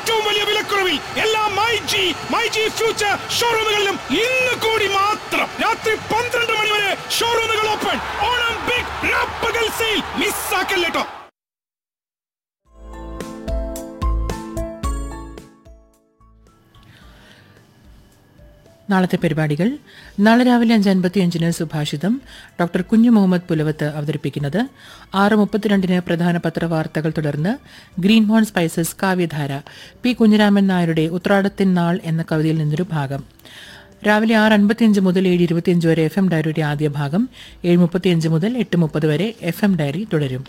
ഏറ്റവും വലിയ വിലക്കുറവിൽ എല്ലാ my G my G future ഷോറൂമുകളിലും ഇന്ന് കൂടി മാത്രം രാത്രി പന്ത്രണ്ട് മണി വരെ ഷോറൂമുകൾ ഓപ്പൺ ഓണം ബിഗ് രാപ്പകൽ സെയിൽ മിസ്സാക്കല്ലേട്ടോ നാളത്തെ പരിപാടികൾ നാളെ രാവിലെ അഞ്ച് അൻപത്തിയഞ്ചിന് സുഭാഷിതം ഡോക്ടർ കുഞ്ഞു മുഹമ്മദ് പുലവത്ത് അവതരിപ്പിക്കുന്നത് ആറ് മുപ്പത്തിരണ്ടിന് പ്രധാന പത്രവാർത്തകൾ തുടർന്ന് ഗ്രീൻ ഹോൺ സ്പൈസസ് കാവ്യധാര പി കുഞ്ഞിരാമൻ നായരുടെ ഉത്രാടത്തിൻ നാൾ എന്ന കവിതയിൽ നിന്നൊരു ഭാഗം രാവിലെ ആറ് അൻപത്തിയഞ്ച് മുതൽ ഏഴ് ഇരുപത്തിയഞ്ച് വരെ എഫ് എം ഡയറിയുടെ ആദ്യ ഭാഗം ഏഴ് മുപ്പത്തിയഞ്ച് മുതൽ എട്ട് മുപ്പത് വരെ എഫ് എം ഡയറി തുടരും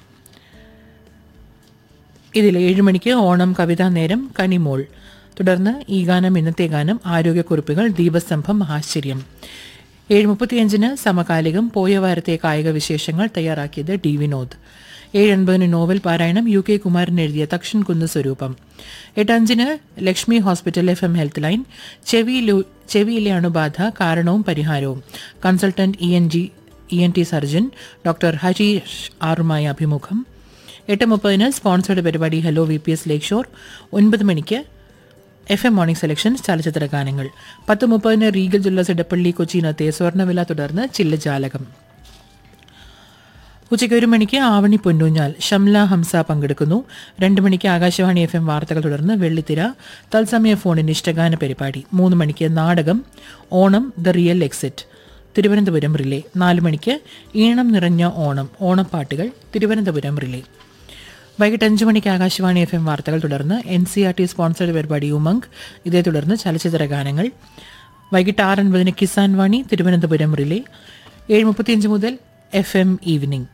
ഇതിൽ ഏഴ് മണിക്ക് ഓണം കവിതാ നേരം കനിമോൾ തുടർന്ന് ഈ ഗാനം ഇന്നത്തെ ഗാനം ആരോഗ്യക്കുറിപ്പുകൾ ദീപസ്തംഭം ആശ്ചര്യം ഏഴ് മുപ്പത്തിയഞ്ചിന് സമകാലികം പോയ വാരത്തെ കായിക വിശേഷങ്ങൾ തയ്യാറാക്കിയത് ഡി വിനോദ് ഏഴ് എൺപതിന് നോവൽ പാരായണം യു കെ കുമാരൻ എഴുതിയ തക്ഷൻ കുന്ന് സ്വരൂപം എട്ടഞ്ചിന് Lakshmi hospital F M health line ചെവിയിലു ചെവിയിലെ അണുബാധ കാരണവും പരിഹാരവും consultant E N G E N T surgeon doctor Harish ആറുമായി അഭിമുഖം എട്ട് മുപ്പതിന് സ്പോൺസേഡ് പരിപാടി hello V P S lake shore ഒൻപത് മണിക്ക് എഫ് എം മോർണിംഗ് സെലക്ഷൻ ചലച്ചിത്ര ഗാനങ്ങൾ പത്ത് മുപ്പതിന് റീഗൽ ജ്വല്ലേഴ്സ് ഇടപ്പള്ളി കൊച്ചിയിനത്തെ സ്വർണ്ണവില തുടർന്ന് ചില്ലജാലകം ഉച്ചയ്ക്ക് ഒരു മണിക്ക് ആവണി പൊന്നൂഞ്ഞാൽ ഷംല ഹംസ പങ്കെടുക്കുന്നു രണ്ട് മണിക്ക് ആകാശവാണി എഫ് എം വാർത്തകൾ തുടർന്ന് വെള്ളിത്തിര തത്സമയ ഫോണിന് ഇഷ്ടഗാന പരിപാടി മൂന്ന് മണിക്ക് നാടകം Onam the real exit Thiruvananthapuram relay നാല് മണിക്ക് ഈണം നിറഞ്ഞ ഓണം ഓണപ്പാട്ടുകൾ തിരുവനന്തപുരം റിലേ വൈകിട്ട് അഞ്ച് മണിക്ക് ആകാശവാണി എഫ് എം വാർത്തകൾ തുടർന്ന് N C R T sponsored പരിപാടി ഉമംഗ് ഇതേ തുടർന്ന് ചലച്ചിത്ര ഗാനങ്ങൾ വൈകിട്ട് ആറ് അൻപതിന് കിസാൻ വാണി തിരുവനന്തപുരം റിലേ ഏഴ് മുപ്പത്തിയഞ്ച് മുതൽ എഫ് എം ഈവനിംഗ്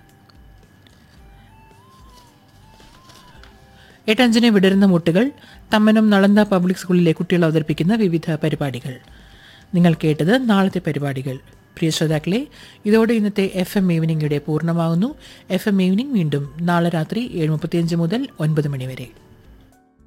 എട്ടഞ്ചിന് വിടരുന്ന മുട്ടുകൾ തമ്മനം നളന്ത പബ്ലിക് സ്കൂളിലെ കുട്ടികൾ അവതരിപ്പിക്കുന്ന വിവിധ പരിപാടികൾ നിങ്ങൾ കേട്ടത് നാളത്തെ പരിപാടികൾ പ്രിയ ശ്രോതാക്കളെ ഇതോടെ ഇന്നത്തെ എഫ് എം ഈവനിംഗ് ഇവിടെ പൂർണ്ണമാകുന്നു എഫ് എം ഈവനിംഗ് വീണ്ടും നാളെ രാത്രി ഏഴ് മുപ്പത്തിയഞ്ച് മുതൽ ഒൻപത് മണി വരെ